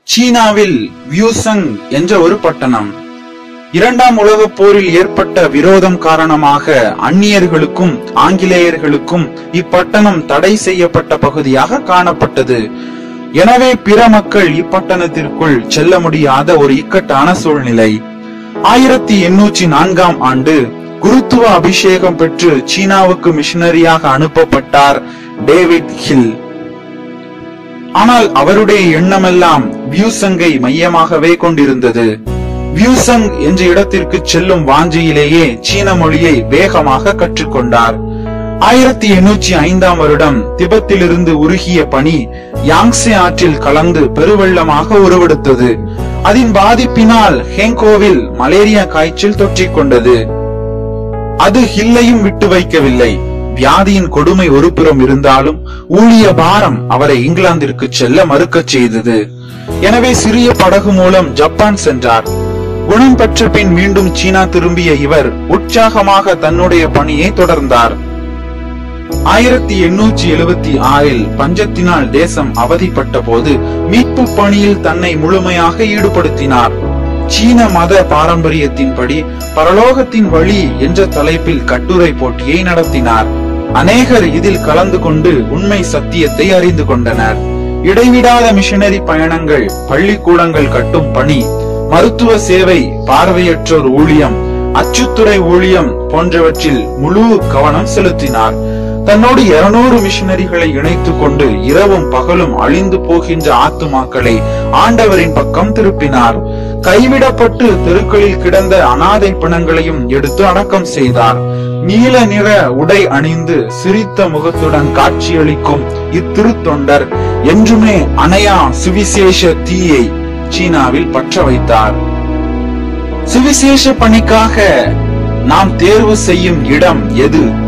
சீனாவில் வியூசங் என்ற ஒரு பட்டணம் இரண்டாம் உலகப் போரில் ஏற்பட்ட விரோதம் காரணமாக அந்நியர்களுக்கும் ஆங்கிலேயர்களுக்கும் இப்பட்டணம் தடை செய்யப்பட்ட பகுதியாக காணப்பட்டது எனவே பிற மக்கள் இப்பட்டணத்திற்குள் செல்ல முடியாத ஒரு இக்கட்டான சூழ்நிலை ஆயிரத்தி எண்ணூற்றி நான்காம் ஆண்டு குருத்துவ அபிஷேகம் பெற்று சீனாவுக்கு மிஷனரியாக அனுப்பப்பட்டார் டேவிட் ஹில் ஆனால் அவருடைய எண்ணமெல்லாம் வியூசங்கை மையமாகவே கொண்டிருந்தது வியூசங் என்ற இடத்திற்கு செல்லும் வாஞ்சியிலேயே சீன மொழியை வேகமாக கற்றுக்கொண்டார் ஆயிரத்தி எண்ணூற்றி ஐந்தாம் வருடம் திபெத்திலிருந்து உருகிய பனி யாங்ஸே ஆற்றில் கலந்து பெருவெள்ளமாக உருவெடுத்தது அதன் பாதிப்பினால் ஹெங்கோவில் மலேரியா காய்ச்சல் தொற்றிக் கொண்டது அது ஹில்லையும் விட்டு வைக்கவில்லை வியாதியின் கொடுமை ஒரு புறம் இருந்தாலும் ஊழிய பாரம் அவரை இங்கிலாந்திற்கு செல்ல மறுக்கச் செய்தது எனவே சிறிய படகு மூலம் ஜப்பான் சென்றார் குணம் பெற்ற பின் மீண்டும் சீனா திரும்பிய இவர் உற்சாகமாக தன்னுடைய பணியை தொடர்ந்தார் ஆயிரத்தி எண்ணூற்றி எழுபத்தி ஆறில் பஞ்சத்தினால் தேசம் அவதிப்பட்ட போது மீட்பு பணியில் தன்னை முழுமையாக ஈடுபடுத்தினார் சீன மத பாரம்பரியத்தின்படி பரலோகத்தின் வழி என்ற தலைப்பில் கட்டுரை போட்டியை நடத்தினார் அநேகர் இதில் கலந்து கொண்டு உண்மை சத்தியத்தை அறிந்து கொண்டனர் இடைவிடாத மிஷனரி பயணங்கள் பள்ளிக்கூடங்கள் கட்டும் பணி மருத்துவ சேவை பார்வையற்றோர் ஊழியம் அச்சுத்துறை ஊழியம் போன்றவற்றில் முழு கவனம் செலுத்தினார் தன்னோடு இருநூறு மிஷனரிகளை இணைத்துக் கொண்டு இரவும் பகலும் அழிந்து போகின்ற ஆத்துமாக்களை ஆண்டவரின் பக்கம் திருப்பினார் கைவிடப்பட்டு தெருக்களில் கிடந்த அனாதை பிணங்களையும் எடுத்து அடக்கம் செய்தார் நீல நிற உடை அணிந்து சிரித்த முகத்துடன் காட்சியளிக்கும் இத்திருத்தொண்டர் என்றுமே அணையா சுவிசேஷ தீயை சீனாவில் பற்ற வைத்தார் சுவிசேஷ பணிக்காக நாம் தேர்வு செய்யும் இடம் எது